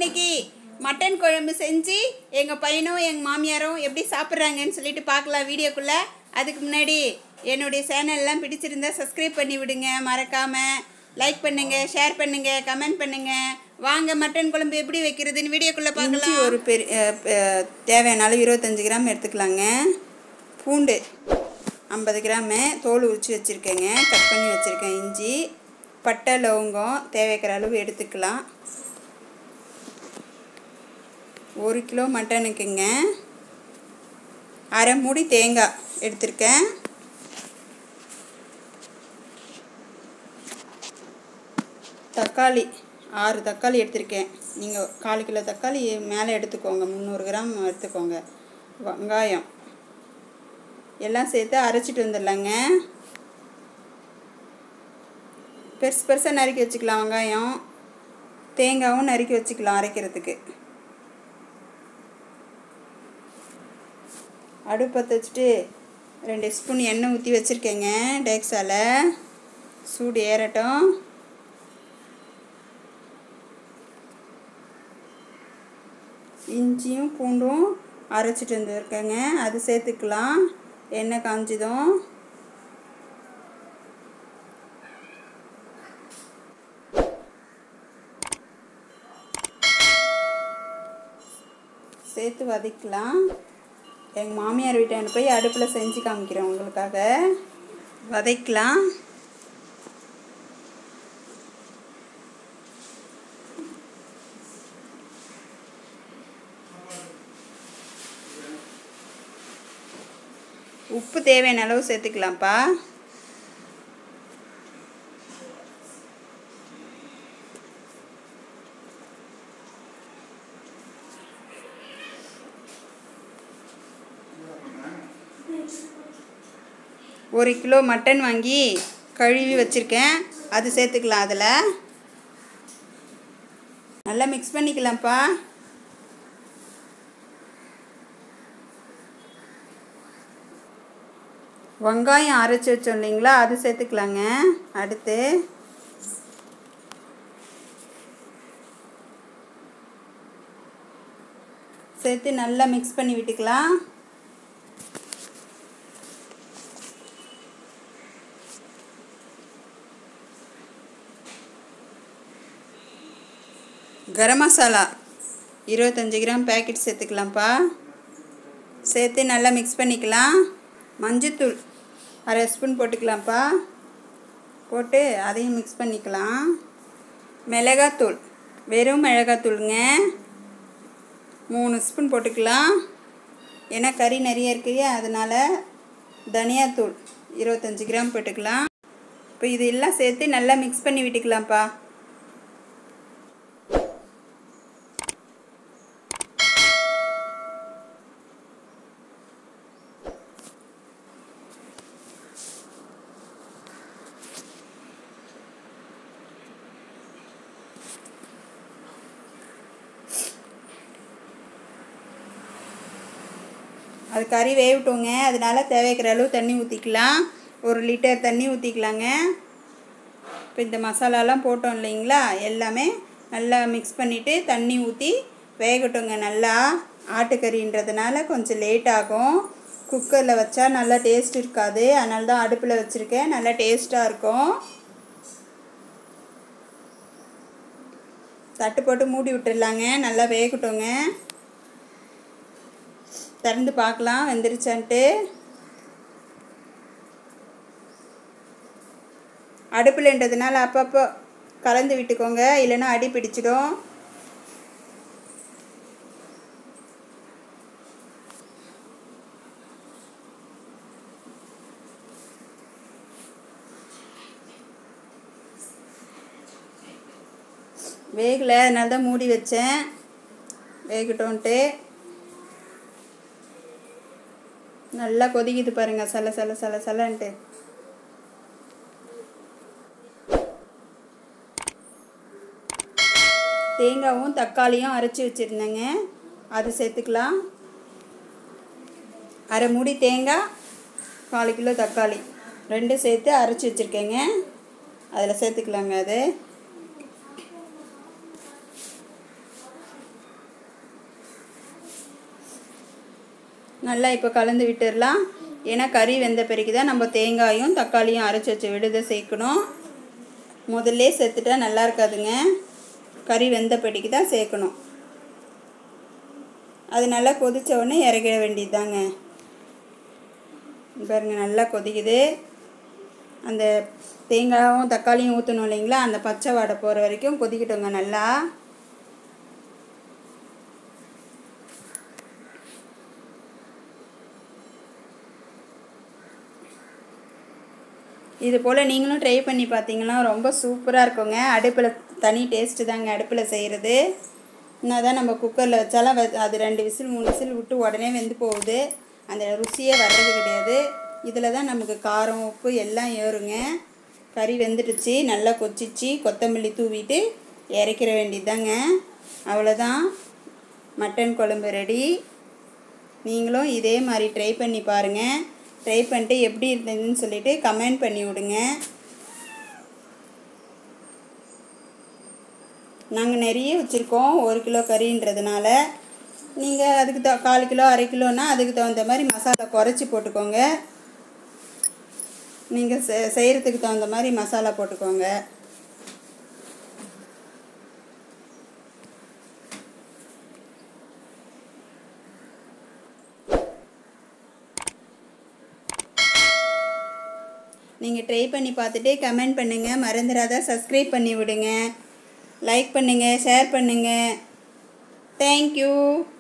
இன்னைக்கு மட்டன் குழம்பு செஞ்சு எங்கள் பையனும் எங்கள் மாமியாரும் எப்படி சாப்பிட்றாங்கன்னு சொல்லிட்டு பார்க்கலாம் வீடியோக்குள்ளே அதுக்கு முன்னாடி என்னுடைய சேனல்லாம் பிடிச்சிருந்தா சப்ஸ்கிரைப் பண்ணி விடுங்க மறக்காமல் லைக் பண்ணுங்க ஷேர் பண்ணுங்க கமெண்ட் பண்ணுங்க வாங்க மட்டன் குழம்பு எப்படி வைக்கிறதுன்னு வீடியோக்குள்ளே பார்க்கலாம் ஒரு பெரிய தேவையான அளவு இருபத்தஞ்சி கிராம் எடுத்துக்கலாங்க பூண்டு ஐம்பது கிராமு தோல் உரித்து வச்சுருக்கேங்க கட் பண்ணி வச்சுருக்கேன் இஞ்சி பட்டை லவங்கம் தேவைக்கிற அளவு எடுத்துக்கலாம் ஒரு கிலோ மட்டனுக்குங்க அரை மூடி தேங்காய் எடுத்திருக்கேன் தக்காளி ஆறு தக்காளி எடுத்திருக்கேன் நீங்கள் கால் கிலோ தக்காளி மேலே எடுத்துக்கோங்க முந்நூறு கிராம் எடுத்துக்கோங்க வெங்காயம் எல்லாம் சேர்த்து அரைச்சிட்டு வந்துடலாங்க பெருசு பெருசாக நறுக்கி வச்சுக்கலாம் வெங்காயம் தேங்காயும் நறுக்கி வச்சுக்கலாம் அரைக்கிறதுக்கு அடுப்பத்தை வச்சுட்டு ரெண்டு ஸ்பூன் எண்ணெய் ஊற்றி வச்சுருக்கேங்க டேக்ஸால் சூடு ஏறட்டும் இஞ்சியும் பூண்டும் அரைச்சிட்டு வந்துருக்கேங்க அது சேர்த்துக்கலாம் எண்ணெய் காஞ்சதும் சேர்த்து வதக்கலாம் எங்கள் மாமியார் வீட்டாண்ட போய் அடுப்பில் செஞ்சு காமிக்கிறேன் உங்களுக்காக வதக்கலாம் உப்பு தேவையான அளவு சேர்த்துக்கலாம்ப்பா ஒரு கிலோ மட்டன் வாங்கி கழுவி வச்சுருக்கேன் அது சேர்த்துக்கலாம் அதில் நல்லா மிக்ஸ் பண்ணிக்கலாம்ப்பா வெங்காயம் அரைச்சி வச்சோம் இல்லைங்களா அது சேர்த்துக்கலாங்க அடுத்து சேர்த்து நல்லா மிக்ஸ் பண்ணி விட்டுக்கலாம் கரம் மசாலா இருபத்தஞ்சி கிராம் பேக்கெட் சேர்த்துக்கலாம்ப்பா சேர்த்து நல்லா மிக்ஸ் பண்ணிக்கலாம் மஞ்சத்தூள் அரை ஸ்பூன் போட்டுக்கலாம்ப்பா போட்டு அதையும் மிக்ஸ் பண்ணிக்கலாம் மிளகாத்தூள் வெறும் மிளகாத்தூளுங்க மூணு ஸ்பூன் போட்டுக்கலாம் ஏன்னா கறி நிறைய இருக்குது அதனால் தனியாத்தூள் இருபத்தஞ்சி கிராம் போட்டுக்கலாம் இப்போ இது எல்லாம் சேர்த்து நல்லா மிக்ஸ் பண்ணி விட்டுக்கலாம்ப்பா அது கறி வேகட்டுங்க அதனால தேவைக்கிற அளவு தண்ணி ஊற்றிக்கலாம் ஒரு லிட்டர் தண்ணி ஊற்றிக்கலாங்க இப்போ இந்த மசாலாலாம் போட்டோம் இல்லைங்களா எல்லாமே நல்லா மிக்ஸ் பண்ணிவிட்டு தண்ணி ஊற்றி வேகட்டுங்க நல்லா ஆட்டுக்கறின்றதுனால கொஞ்சம் லேட் ஆகும் குக்கரில் வச்சா நல்லா டேஸ்ட் இருக்காது அதனால தான் அடுப்பில் வச்சுருக்கேன் நல்லா டேஸ்ட்டாக இருக்கும் தட்டு போட்டு மூடி விட்டுடலாங்க நல்லா வேகட்டுங்க திறந்து பார்க்கலாம் வெந்துருச்சான்ட்டு அடுப்புலன்றதுனால அப்பப்போ கலந்து விட்டுக்கோங்க இல்லைன்னா அடி பிடிச்சிடும் வேகலை அதனால தான் மூடி வச்சேன் வேகட்டோன்ட்டு நல்லா கொதிக்குது பாருங்க சல சல சல சலன்ட்டு தேங்காவும் தக்காளியும் அரைச்சி வச்சுருந்தேங்க அது சேர்த்துக்கலாம் அரை மூடி தேங்காய் கால் கிலோ தக்காளி ரெண்டும் சேர்த்து அரைச்சி வச்சுருக்கேங்க அதில் சேர்த்துக்கலாங்க அது நல்லா இப்போ கலந்து விட்டுடலாம் ஏன்னா கறி வெந்த பிறகு தான் நம்ம தேங்காயும் தக்காளியும் அரைச்சி வச்ச விடுதை சேர்க்கணும் முதல்ல சேர்த்துட்டா நல்லா இருக்காதுங்க கறி வெந்த பிறகு தான் சேர்க்கணும் அது நல்லா கொதிச்ச உடனே இறக்கிட வேண்டியது தாங்க பாருங்க நல்லா கொதிக்குது அந்த தேங்காயும் தக்காளியும் ஊற்றணும் இல்லைங்களா அந்த பச்சை வாடை போகிற வரைக்கும் கொதிக்கட்டுங்க நல்லா இது போல் நீங்களும் ட்ரை பண்ணி பார்த்தீங்கன்னா ரொம்ப சூப்பராக இருக்குங்க அடுப்பில் தனி டேஸ்ட்டு தாங்க அடுப்பில் செய்கிறது என்ன தான் நம்ம குக்கரில் வச்சாலும் வ- அது ரெண்டு விசில் மூணு விசில் விட்டு உடனே வெந்து போகுது அந்த ருசியே வர்றது கிடையாது இதில் தான் நமக்கு காரம் உப்பு எல்லாம் ஏறுங்க கறி வெந்துடுச்சு நல்லா கொச்சிச்சு கொத்தமல்லி தூவிட்டு இறக்கிற வேண்டியதுதாங்க அவ்வளோதான் மட்டன் குழம்பு ரெடி நீங்களும் இதே மாதிரி ட்ரை பண்ணி பாருங்கள் ட்ரை பண்ணிட்டு எப்படி இருந்ததுன்னு சொல்லிட்டு கமெண்ட் பண்ணி விடுங்க நாங்கள் நிறைய வச்சுருக்கோம் ஒரு கிலோ கறின்றதுனால நீங்கள் அதுக்கு த கால் கிலோ அரை கிலோன்னா அதுக்கு தகுந்த மாதிரி மசாலா குறைச்சி போட்டுக்கோங்க நீங்கள் செ செய்கிறதுக்கு தகுந்த மாதிரி மசாலா போட்டுக்கோங்க நீங்கள் ட்ரை பண்ணி பார்த்துட்டு கமெண்ட் பண்ணுங்கள் மறந்துடாத சப்ஸ்கிரைப் பண்ணி விடுங்க லைக் பண்ணுங்கள் ஷேர் பண்ணுங்கள் தேங்க்யூ